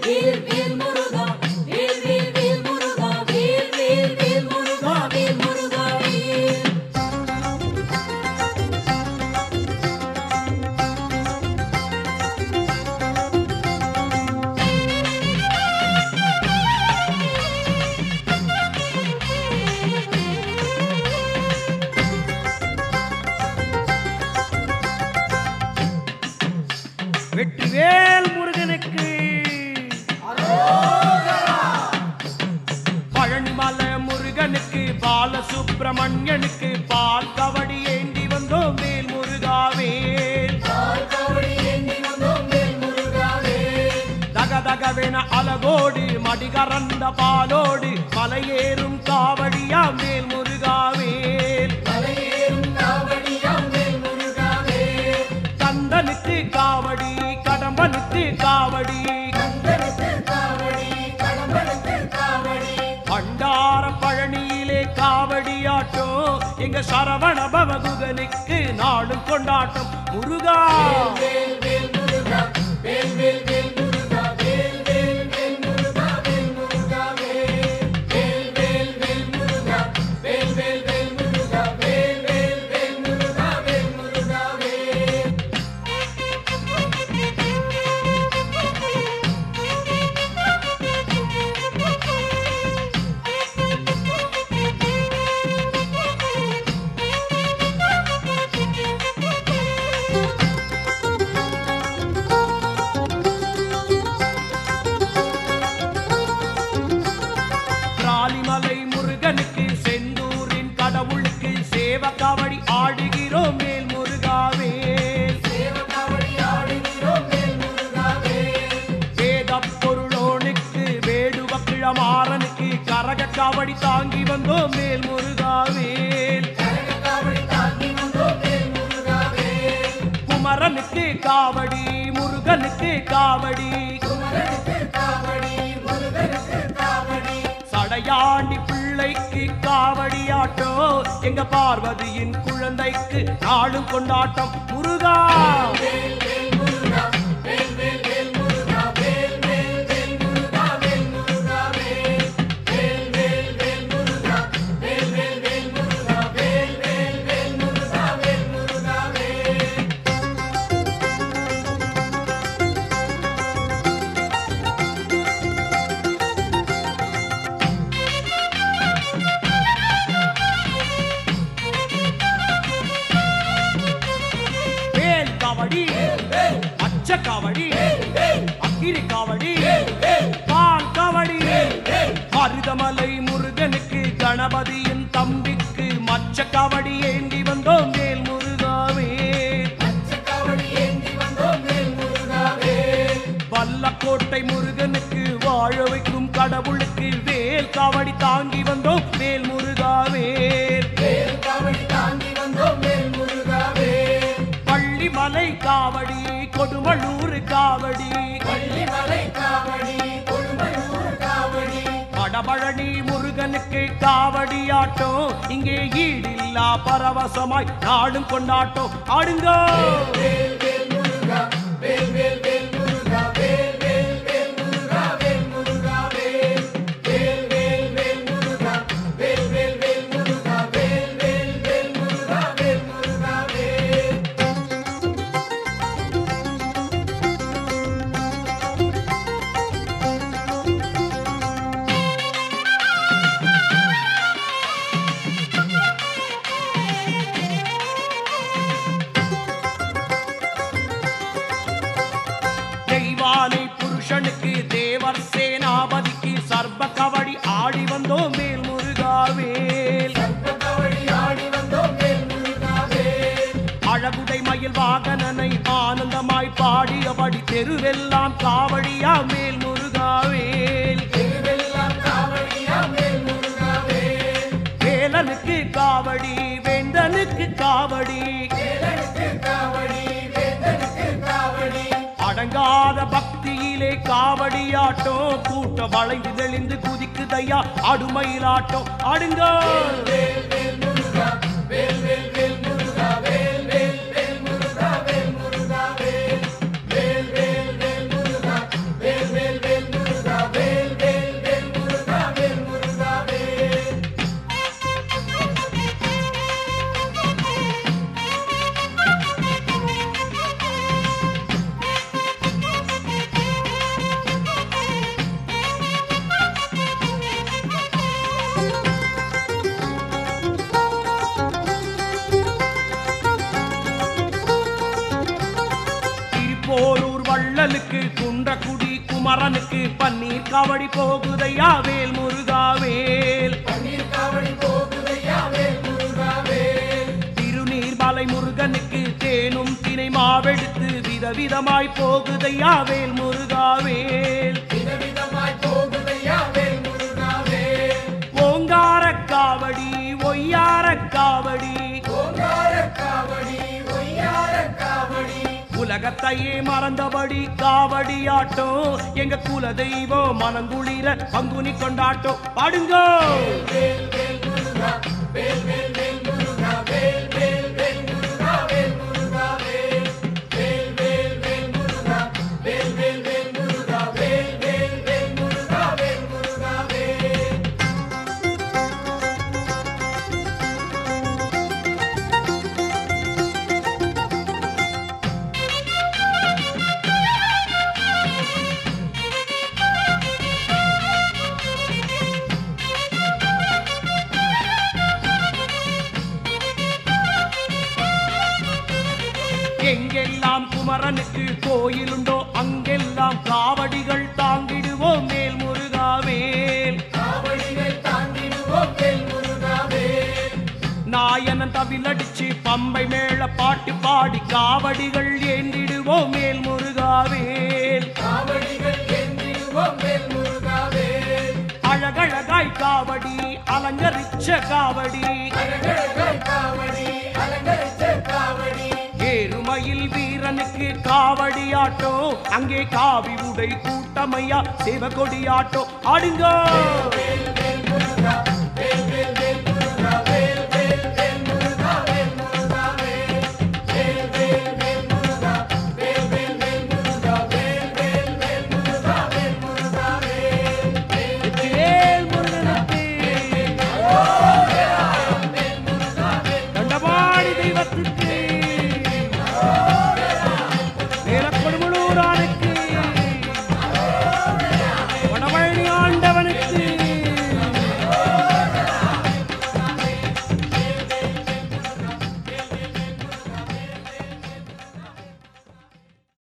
வேல் வேல் முருகா வேல் வேல் வேல் முருகா வேல் வேல் வேல் முருகா வேல் முருகா வேல் வெற்றிவேல் முருகனுக்கு பழனிமலை முருகனுக்கு பாலசுப்பிரமணியனுக்கு பால் கவடி ஏந்தி வந்தோம் வேல் முருகாவேல் தக தகவென அலகோடு மடிகரந்த பாலோடு மலையேறும் காவடியா மேல் முருகாவேல் கந்தனுக்கு காவடி கடம்பனுக்கு காவடி பண்டார பழனியிலே காவடியாட்டம் எங்க சரவண பவகுகனுக்கு நாடும் கொண்டாட்டம் முருகா ராலிமலை முருகனுக்கு செந்தூரின் கடவுளுக்கு சேவ காவடி ஆடுகிறோம் மேல் முருகாவேல் வேத பொருளோனுக்கு வேடுவ கிழமாறனுக்கு கரக காவடி தாங்கி வந்தோம் மேல் முருகாவேல் குமரனுக்கு காவடி முருகனுக்கு காவடி சடையாண்டி பிள்ளைக்கு காவடியாட்டோ எங்க பார்வதியின் குழந்தைக்கு நாளும் கொண்டாட்டம் முருகா வேல் காவடி அச்ச காவடி அக்கிரி காவடி பால் காவடி மருதமலை முருகனுக்கு கணபதியின் தம்பிக்கு மச்ச காவடி ஏந்தி வந்தோம் வேல் முருகாவே வல்லக்கோட்டை முருகனுக்கு வாழ வைக்கும் கடவுளுக்கு வேல் காவடி தாங்கி வந்தோம் வேல் முருகாவேல் பள்ளிமலை காவடி கொடுமளூர் காவடி வடபழனி முருகனுக்கு காவடியாட்டம் இங்கே ஈடில்லா பரவசமாய் நாடும் கொண்டாட்டம் ஆடுங்க தெய்வானை புருஷனுக்கு தேவர் சேனாபதிக்கு சர்ப கவடி ஆடி வந்தோம் மேல் முருகாவேல் அழகுடை மயில் வாகனனை ஆனந்தமாய் பாடியபடி தெருவெல்லாம் காவடியா மேல் முருகாவேல் வேலனுக்கு காவடி வேந்தனுக்கு காவடி அடங்காத பக்தியிலே காவடியாட்டம் கூட்ட வளைந்து தெளிந்து குதிக்குதையா அடுமயிலாட்டம் அடுங்க குன்றக்குடி குமரனுக்கு பன்னீர் காவடி போகுதையா வேல் முருகா வேல் திருநீர்மலை முருகனுக்கு தேனும் தினை மாவெடுத்து விதவிதமாய் போகுதையா வேல் முருகா வேல் ஓங்கார காவடி ஒய்யார காவடி உலகத்தையே மறந்தபடி காவடியாட்டம் எங்க குல தெய்வம் மனங்குளிர பங்குனி கொண்டாட்டம் பாடுங்கோ எங்கெல்லாம் குமரனுக்கு கோயிலுண்டோ அங்கெல்லாம் காவடிகள் தாங்கிடுவோம் மேல் முருகாவேல் நாயனன் தவிலடிச்சு பம்பை மேல பாட்டு பாடி காவடிகள் ஏந்திடுவோம் மேல் முருகாவேல் அழகழகாய் காவடி அலங்கரிச்ச காவடி ஏறுமையில் வீரனுக்கு காவடியாட்டோ அங்கே காவி உடை கூட்டமையா சிவகொடியாட்டோ ஆடுங்க